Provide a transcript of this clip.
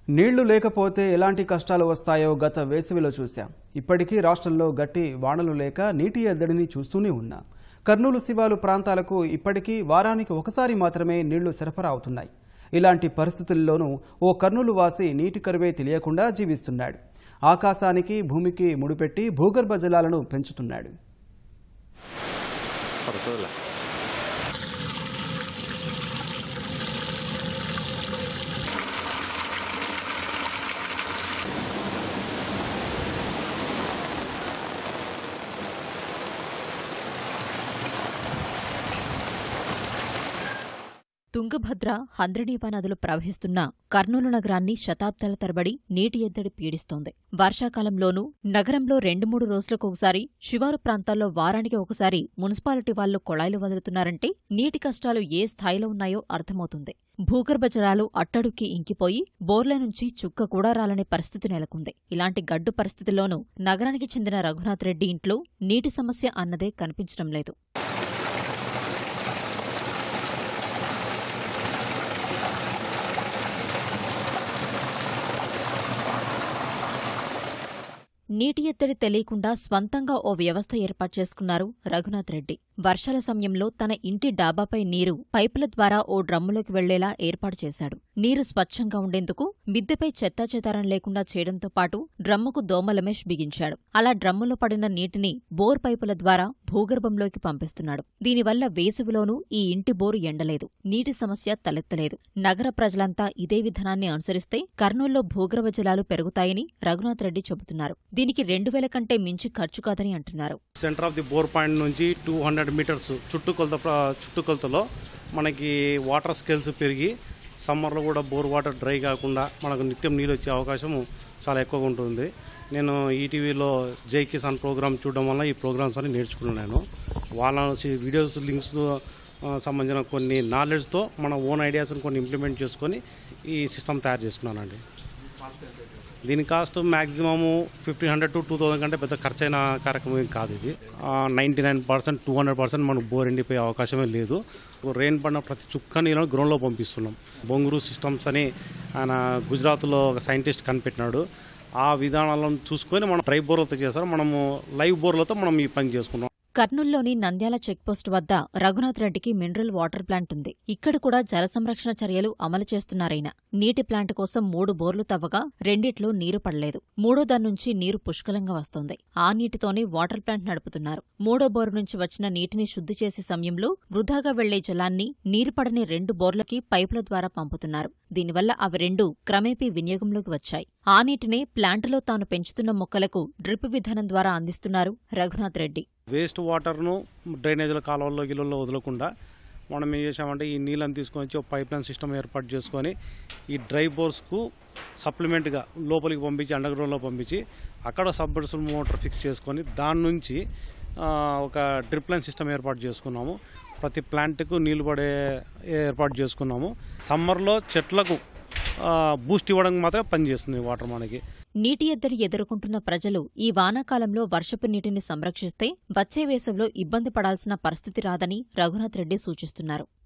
నీళ్లు లేకపోతే ఎలాంటి కష్టాలు వస్తాయో గత వేసవిలో చూశాం ఇప్పటికీ రాష్ట్రంలో గట్టి వానలు లేక నీటి ఎద్దడిని చూస్తూనే ఉన్నాం కర్నూలు శివాలు ప్రాంతాలకు ఇప్పటికీ వారానికి ఒకసారి మాత్రమే నీళ్లు సరఫరా అవుతున్నాయి ఇలాంటి పరిస్థితుల్లోనూ ఓ కర్నూలు వాసి నీటి కరువే తెలియకుండా జీవిస్తున్నాడు ఆకాశానికి భూమికి ముడిపెట్టి భూగర్భ జలాలను పెంచుతున్నాడు పడుకోలే తుంగభద్ర హంద్రనీపా నదులు ప్రవహిస్తున్న కర్నూలు నగరాన్ని శతాబ్దాల తరబడి నీటి ఎద్దడి పీడిస్తోంది వర్షాకాలంలోనూ నగరంలో రెండు మూడు రోజులకొకసారి శివారు ప్రాంతాల్లో వారానికి ఒకసారి మున్సిపాలిటీ వాళ్లు కొళాయిలు వదులుతున్నారంటే నీటి కష్టాలు ఏ స్థాయిలో ఉన్నాయో అర్థమవుతుంది భూగర్భ జలాలు అట్టడుక్కి ఇంకిపోయి బోర్ల నుంచి చుక్క కూడా రాలనే పరిస్థితి నెలకొంది ఇలాంటి గడ్డు పరిస్థితుల్లోనూ నగరానికి చెందిన రఘునాథ్ రెడ్డి ఇంట్లో నీటి సమస్య అన్నదే కనిపించడం లేదు నీటి ఎత్తడి తెలియకుండా స్వంతంగా ఓ వ్యవస్థ ఏర్పాటు చేసుకున్నారు రఘునాథ్ రెడ్డి వర్షాల సమయంలో తన ఇంటి డాబాపై నీరు పైపుల ద్వారా ఓ డ్రమ్ములోకి వెళ్లేలా ఏర్పాటు చేశాడు నీరు స్వచ్ఛంగా ఉండేందుకు మిద్దెపై చెత్తాచెదారం లేకుండా చేయడంతో పాటు డ్రమ్ముకు దోమలమేష్ బిగించాడు అలా డ్రమ్ములో పడిన నీటిని బోర్ పైపుల ద్వారా భూగర్భంలోకి పంపిస్తున్నాడు దీనివల్ల వేసవిలోనూ ఈ ఇంటి బోరు ఎండలేదు నీటి సమస్య తలెత్తలేదు నగర ప్రజలంతా ఇదే విధానాన్ని అనుసరిస్తే కర్నూల్లో భూగర్భ జలాలు పెరుగుతాయని రఘునాథ్ రెడ్డి చెబుతున్నారు దీనికి రెండు వేల కంటే మించి ఖర్చు కాదని అంటున్నారు centre of the bore point నుంచి టూ హండ్రెడ్ మీటర్స్ చుట్టుకొలత ప్ర- చుట్టుకొలతలో మనకి వాటర్ స్కేల్స్ పెరిగి సమ్మర్లో కూడా బోర్ వాటర్ డ్రై కాకుండా మనకు నిత్యం నీళ్ళు వచ్చే అవకాశం చాలా ఎక్కువగా ఉంటుంది నేను ఈటీవీలో జై కిసాన్ ప్రోగ్రామ్ చూడడం వల్ల ఈ ప్రోగ్రామ్స్ అన్ని నేర్చుకున్నాను వాళ్ళ నుంచి వీడియోస్ లింక్స్ ఆ, సంబంధించిన కొన్ని నాలెడ్జ్తో మన ఓన్ ఐడియాస్ని కొన్ని ఇంప్లిమెంట్ చేసుకొని ఈ సిస్టమ్ తయారు చేసుకున్నానండి దీని cost maximum fifteen hundred to two thousand కంటే పెద్ద ఖర్చైన కార్యక్రమం ఏం కాదు ఇది ninety nine percent two hundred percent మనకు బోర్ ఎండిపోయే అవకాశమే లేదు రెయిన్ పడిన ప్రతి చుక్క నీళ్ళను గ్రౌండ్లో పంపిస్తున్నాం బొంగురు సిస్టమ్స్ అని ఆయన గుజరాత్లో ఒక సైంటిస్ట్ కనిపెట్టినాడు ఆ విధానాలను చూసుకొని మనం డ్రై బోర్లతో చేస్తారు మనము లైవ్ బోర్లతో మనం ఈ పని చేసుకున్నాం కర్నూల్లోని నంద్యాల చెక్పోస్ట్ వద్ద రఘునాథ్ రెడ్డికి మినరల్ వాటర్ ప్లాంట్ ఉంది ఇక్కడ కూడా జల సంరక్షణ చర్యలు అమలు చేస్తున్నారైన నీటి ప్లాంట్ కోసం మూడు బోర్లు తవ్వగా రెండిట్లో నీరు పడలేదు మూడో దాని నుంచి నీరు పుష్కలంగా వస్తోంది ఆ నీటితోనే వాటర్ ప్లాంట్ నడుపుతున్నారు మూడో బోరు నుంచి వచ్చిన నీటిని శుద్ధి చేసే సమయంలో వృధాగా వెళ్లే జలాన్ని నీరు పడని రెండు బోర్లకి పైపుల ద్వారా పంపుతున్నారు దీనివల్ల అవి రెండు క్రమేపీ వినియోగంలోకి వచ్చాయి ఆ నీటినే ప్లాంటులో తాను పెంచుతున్న మొక్కలకు డ్రిప్ విధానం ద్వారా అందిస్తున్నారు రఘునాథ్ రెడ్డి వేస్ట్ వాటర్ను డ్రైనేజీల కాలువల్లో గిల్లల్లో వదలకుండా మనం ఏం చేసామంటే ఈ నీళ్ళని తీసుకొని వచ్చి ఒక పైప్ లైన్ సిస్టమ్ ఏర్పాటు చేసుకొని ఈ డ్రై బోర్స్కు సప్లిమెంట్గా లోపలికి పంపించి అండర్ గ్రౌండ్లో పంపించి అక్కడ సబ్మర్సిబుల్ మోటార్ ఫిక్స్ చేసుకొని దాని నుంచి ఆ, ఒక డ్రిప్ లైన్ సిస్టమ్ ఏర్పాటు చేసుకున్నాము ప్రతి ప్లాంట్కు నీళ్లు పడే ఏర్పాటు చేసుకున్నాము సమ్మర్లో చెట్లకు బూస్ట్ ఇవ్వడానికి మాత్రమే పనిచేస్తుంది ఈ వాటర్ మనకి నీటి ఎద్దడి ఎదుర్కొంటున్న ప్రజలు ఈ వానాకాలంలో వర్షపు నీటిని సంరక్షిస్తే వచ్చే వేసవిలో ఇబ్బంది పడాల్సిన పరిస్థితి రాదని రఘునాథ్ రెడ్డి సూచిస్తున్నారు